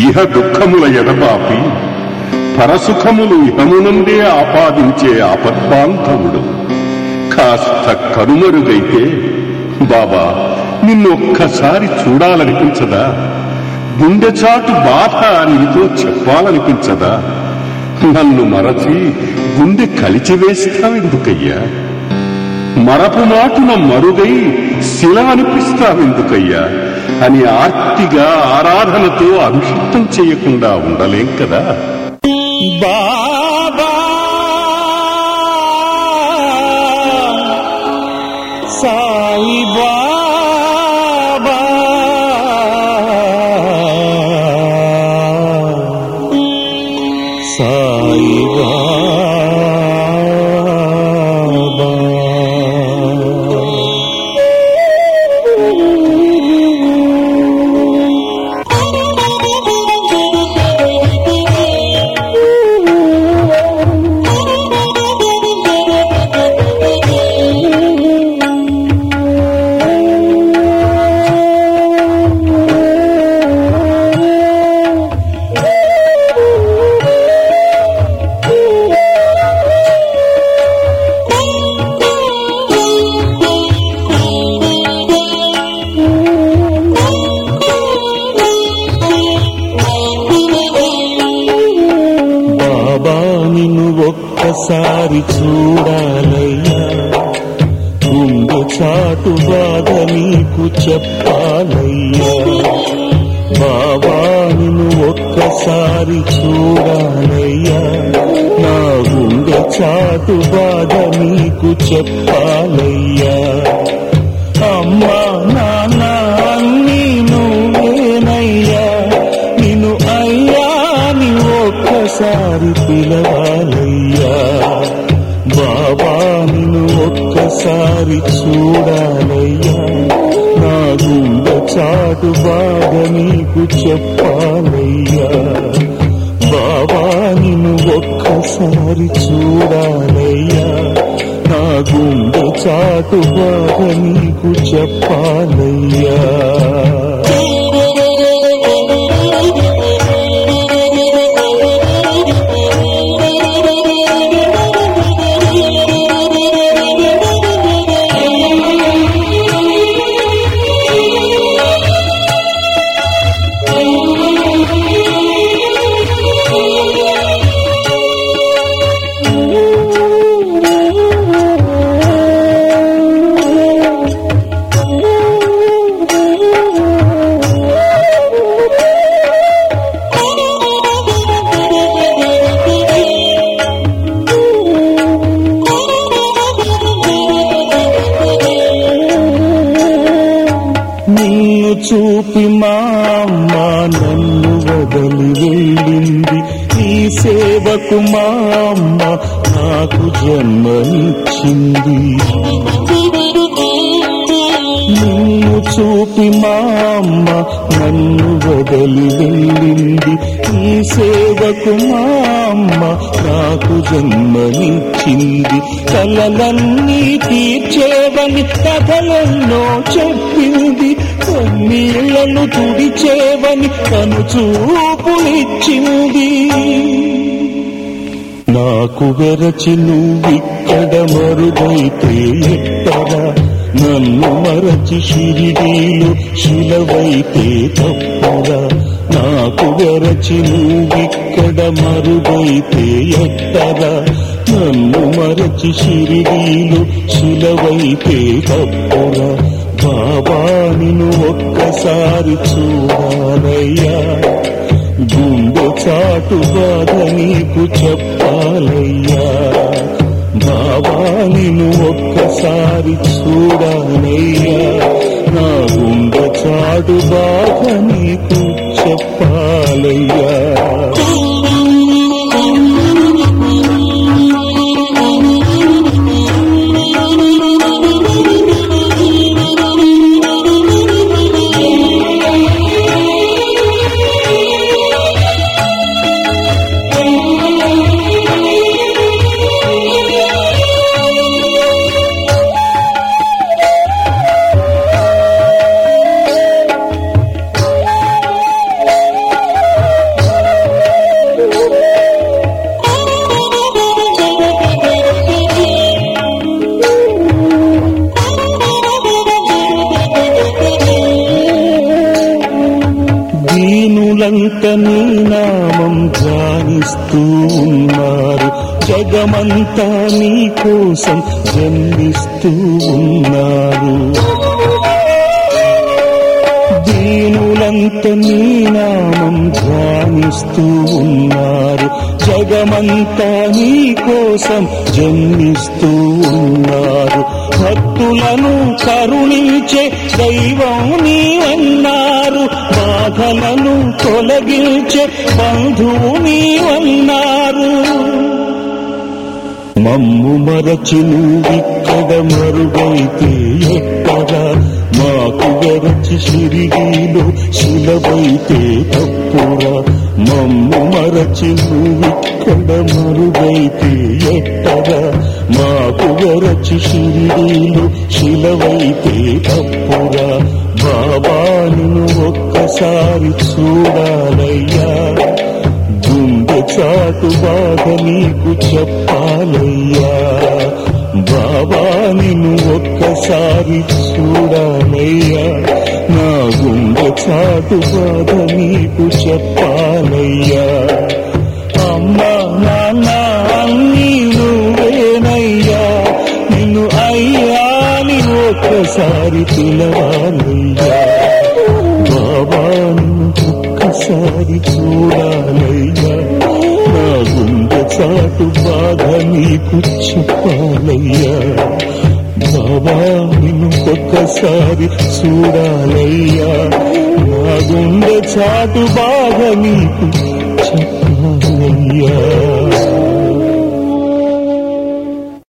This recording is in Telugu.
ఇహ దుఃఖముల ఎడబాపి పరసుఖములు ఇహమునందే ఆపాదించే ఆపద్బాంధవుడు కాస్త కనుమరుగైతే బాబా నిన్నొక్కసారి చూడాలనిపించదా గుండెచాటు బాధ నీతో చెప్పాలనిపించదా నన్ను మరచి గుండె కలిచివేస్తావెందుకయ్యా మరపు మాటున మరుగై శిలవనిపిస్తావెందుకయ్యా అని ఆర్తిగా ఆరాధనతో అభిషిక్తం చేయకుండా ఉండలేం కదా బాబా సాయి బాబా సాయి బాబా బాబా నిన్ను ఒక్కసారి చూడాలయ్యా గుండె చాటు బాధ నీకు చెప్పాలయ్యా బాబా నిన్ను ఒక్కసారి చూడాలయ్యా నా గుండె చాటు బాధ నీకు చెప్పాలయ్యా అమ్మా నాన్న అన్నీ నువ్వేనయ్యా నిన్ను అయ్యా నీ ఒక్కసారి పిలవాలయ్యా బాబా నిన్ను ఒక్కసారి చూడాలయ్యా నా గుండె చాటు బాధ నీకు చెప్పాలయ్యా బాబా నిన్ను ఒక్కసారి చూడాలయ్యా నా గుండె చాటు బాధ నీకు చెప్పాలయ్యా నిన్ను చూపి మా అమ్మ నన్ను వదలి వెళ్ళింది ఈ సేవకు మా అమ్మ నాకు జన్మనిచ్చింది నిన్ను చూపి మా అమ్మ నన్ను వదలి వెళ్ళింది ఈ సేవకు మా అమ్మ నాకు జన్మనిచ్చింది కలలన్నీ తీర్చేవని కథలెన్నో చెప్పింది కన్నీళ్లను తుడిచేవని కను చూపునిచ్చింది నాకు వెరచి నువ్విక్కడ మరుగైతే ఎట్టరా నన్ను మరచి షిరిడీలు శిలవైతే తప్పురా నాకు వెరచి నువ్విక్కడ మరుగైతే ఎట్టరా నన్ను మరచి షిరిడీలు శిలవైతే తప్పురా బాబా నిన్ను ఒక్కసారి చూడాలయ్యా గుండె చాటు బాధ నీకు చెప్పాలయ్యా బాబా నిన్ను ఒక్కసారి చూడాలయ్యా నా గుండె చాటు బాధ నీకు చెప్పాలయ్యా జగమంతా నీ కోసం జన్మిస్తూ ఉన్నారు దీనులంత నీ నామం ధ్యానిస్తూ ఉన్నారు జగమంతా నీ కోసం జన్మిస్తూ ఉన్నారు భక్తులను కరుణించే దైవం నీవన్నారు బాధలను తొలగించే బంధువు నీవన్నారు మమ్ము మరచి నువ్విక్కడ మరుగైతే ఎక్కడా మాకు గరచి షిరిడీలో శిలవైతే తప్పురా మమ్ము మరచి నువ్విక్కడ మరుగైతే ఎక్కడా మాకు గరచి షిరిడీలో శిలవైతే తప్పురా బాబాను ఒక్కసారి చూడాలయ్యా గుండె చాటు బాధ నీకు చెప్పాలయ్యా బాబా నిన్ను ఒక్కసారి చూడాలయ్యా నా గుండె చాటు బాధ నీకు చెప్పాలయ్యా అమ్మా నాన్న అన్నీ నువ్వేనయ్యా నిన్ను అయ్యాని ఒక్కసారి పిలవాలయ్యా బాబాను ఒక్కసారి చూడాలయ్యా నా గుండె చాటు బాధ నీకు చెప్పాలయ్యా బాబా నిన్ను ఒక్కసారి చూడాలయ్యా నా గుండె చాటు బాధ నీకు చెప్పాలయ్యా